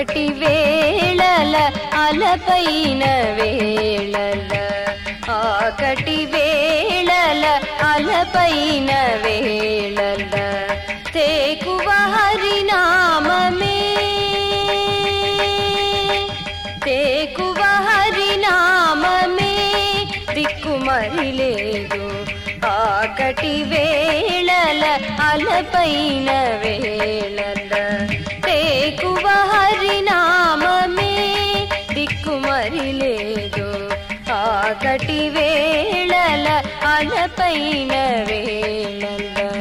ఆకటి వేళల అలపైన వేళల ఆకటి వేళల అలపైన వేళల తేకువ హరినామమే తేకువ హరినామమే దిక్కుమరి లేదు ఆకటి వేళల అలపైన వేళల తేకువ హరినామమే దిక్కుమరి లేదు ఆకటి వేళల అలపైన వేళల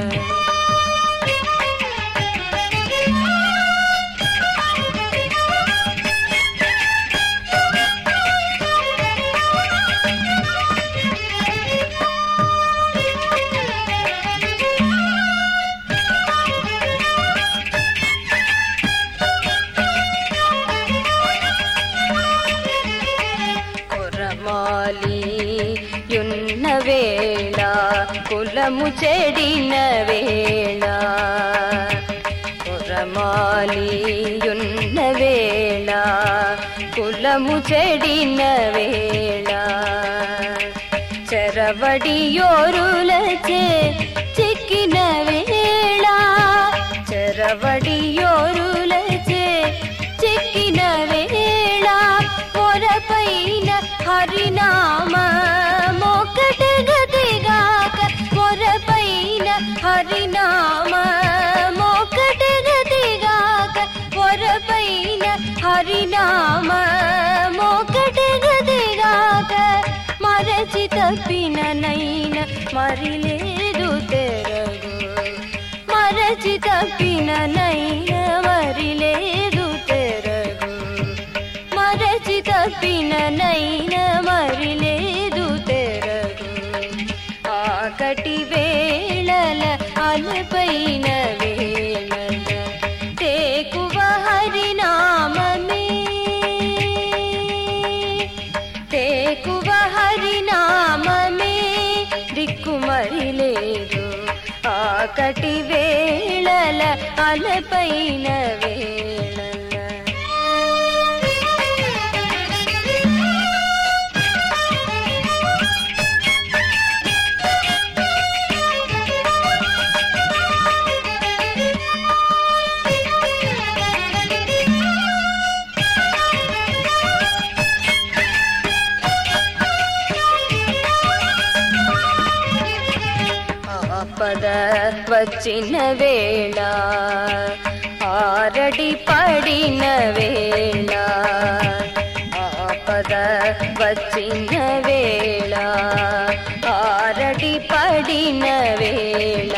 కురమాలి యున్న వేళ కులము చెడిన వేళ కురమాలి యున్న వేళ కులము చెడిన వేళ చెరవడియోరులచే చిక్కిన వేళ చెరవడియోరులచే చిక్కిన వేళ పొరపైన హరినామ మొక్కట గతిగాక పొరపైన హరినామ మొక్కట గతిగాక పొరపైన హరినామ మొక్కట గతిగాక మరచి తప్పిన నైన మరి లేదు తెరగు మరచి తప్పిన నైన మరి లేదు తెరగు మరచి తప్పిన నైన మరి లేదు తెరగు ఆకటి వేళల అలపైన వేళల తేకువ హరినామమే తేకువ హరినామమే దిక్కుమరి లేదు ఆకటి వేళల అలపైన వేళల ఆపద వచ్చిన వేళ ఆరడి పడిన వేళ ఆపద వచ్చిన వేళ ఆరడి పడిన వేళ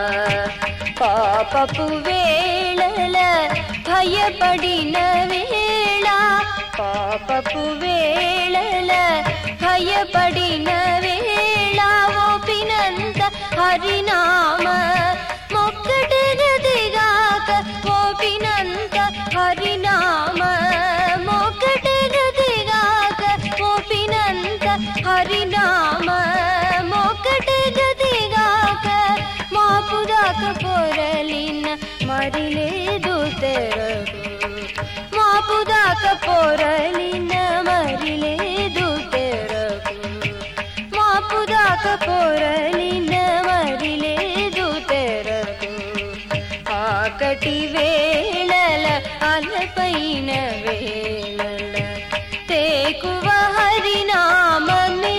పాపపు వేళల భయపడిన వేళ పాపపు వేళల భయపడిన వేళ ఓపినంత హరినామ మొక్కట గదిగాక ఓపినంత హరినామ మొక్కట గదిగాక ఓపినంత హరినామ మొక్కట గదిగాక మాపుదాక పొరలిన మరి లేదు తెరగు మాపుదాక పొరలిన మరి లేదు తెరగు మాపుదాక పొరలిన మరి లేదు తెరగు ఆకటి వేళల అలపైన వేళల తేకువ హరినామమే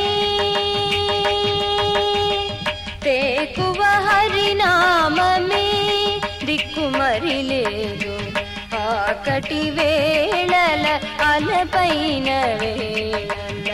తేకువ హరినామమే దిక్కుమరి లేదు ఆకటి వేళల అలపైన వేళల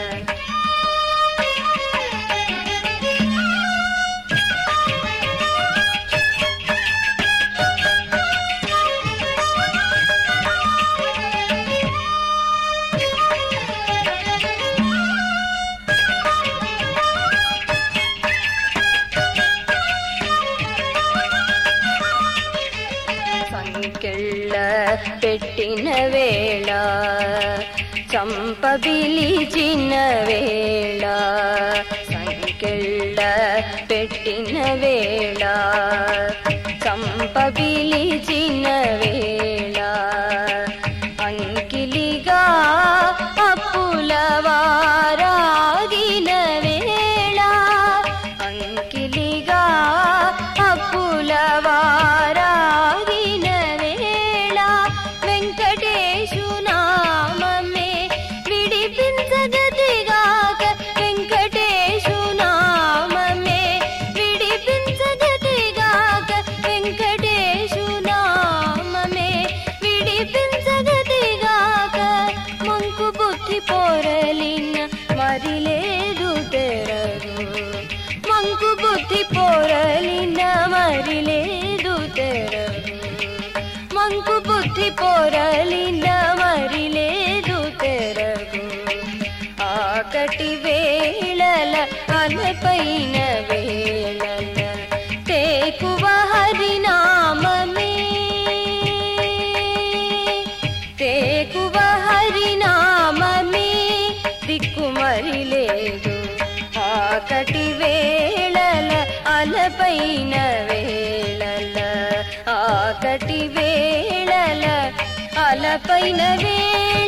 సంకెళ్ళ పెట్టిన వేళ చంప పిలిచిన వేళ సంకెళ్ళ పెట్టిన వేళ చంప పిలిచిన వేళ అప్పుల వారాగిన వేళ అంకిలిగా అప్పుల వారాగిన వేళ వెంకటేశు నామమే విడిపించగతిగాక వెంకటేశు నామమే విడిపించగతిగాక వెంకటేశు నామమే విడిపించగతిగాక మంకు బుద్ధి పోరలిన మరి లేదు తెరగు మంకు బుద్ధి పోరలిన మరి లేదు తెరగు మంకు బుద్ధి పోరలిన మరి లేదు తెరగు ఆకటి వేళల అలపైన వేళల తేకువ హరినామమే తేకువ హరినామమే దిక్కుమరి లేదు ఆకటి వేళల అలపైన వేళల ఆకటి వేళల అలపైన వేళ